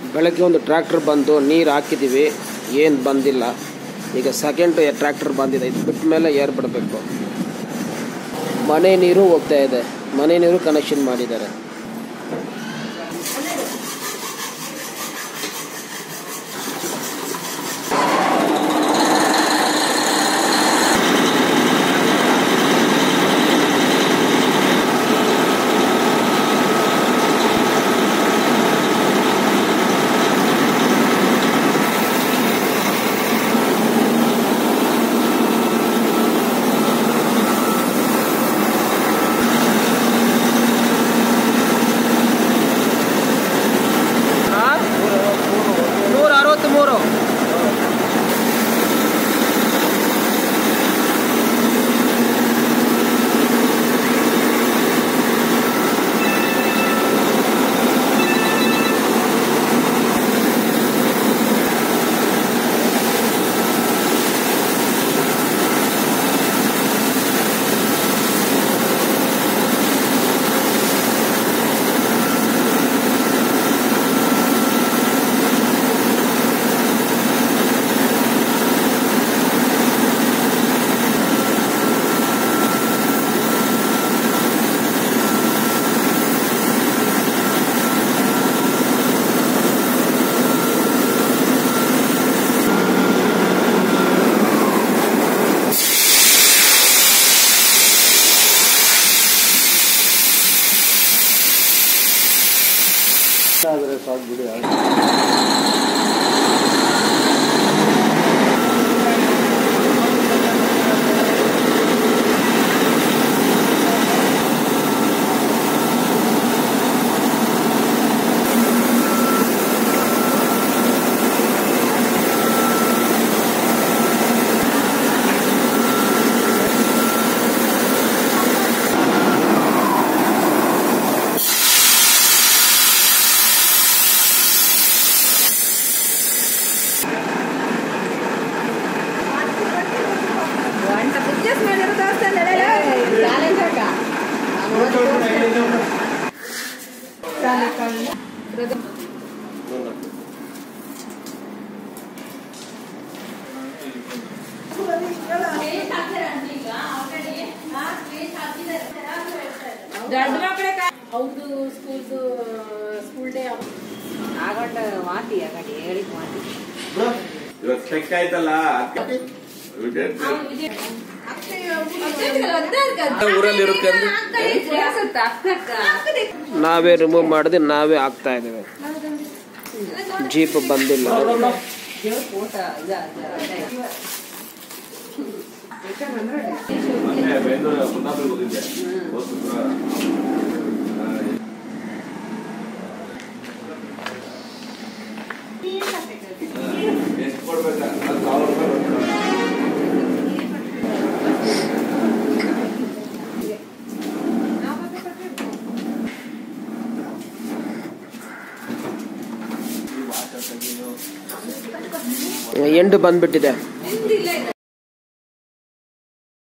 ಬೆಳಗ್ಗೆ ಒಂದು ಟ್ರ್ಯಾಕ್ಟರ್ ಬಂದು ನೀರು ಹಾಕಿದ್ದೀವಿ ಏನು ಬಂದಿಲ್ಲ ಈಗ ಸೆಕೆಂಡ್ ಟ್ರ್ಯಾಕ್ಟರ್ ಬಂದಿದೆ ಇದು ಬಿಟ್ಟ ಮೇಲೆ ಏರ್ ಬಿಡಬೇಕು ಮನೆ ನೀರು ಹೋಗ್ತಾ ಇದೆ ಮನೆ ನೀರು ಕನೆಕ್ಷನ್ ಮಾಡಿದ್ದಾರೆ ನೂರ ಅರವತ್ತ್ಮೂರು ಆದರೆ ಸಾಕು ಬಿಡಿ వంట బుక్ చేసి మేము దోస్తాను ಹೌದು ಸ್ಕೂಲ್ದು ಸ್ಕೂಲ್ ಡೇ ಆಗೊಂಡ ವಾತಿ ಆ ಕಡೆ ಹೇಳಿಕ್ ವಾತಿ ಇವತ್ತು ಚೆಕ್ ಆಯ್ತಲ್ಲ ಅದ್ಕೆ ಊರಲ್ಲಿ ಇರುತ್ತೆ ಅಂದ್ರೆ ನಾವೇ ರಿಮೂವ್ ಮಾಡಿದ್ರೆ ನಾವೇ ಹಾಕ್ತಾ ಇದ್ದೇವೆ ಜೀಪ್ ಬಂದಿಲ್ಲ ಮೊನ್ನೆ ಬೆಂಗಳೂರು ಕುಂದಾಪುರ ಹೋಗಿದ್ದೆ ಹೋದ್ ಶುಕ್ರವಾರ. ಆ, ಎಷ್ಟು ಕೊಡ್ಬೇಕಾ ಹತ್ತು ಸಾವಿರ ರೂಪಾಯಿ ಕೊಡ್ಬೇಕು. ಎಂಡು ಬಂದ್ಬಿಟ್ಟಿದೆ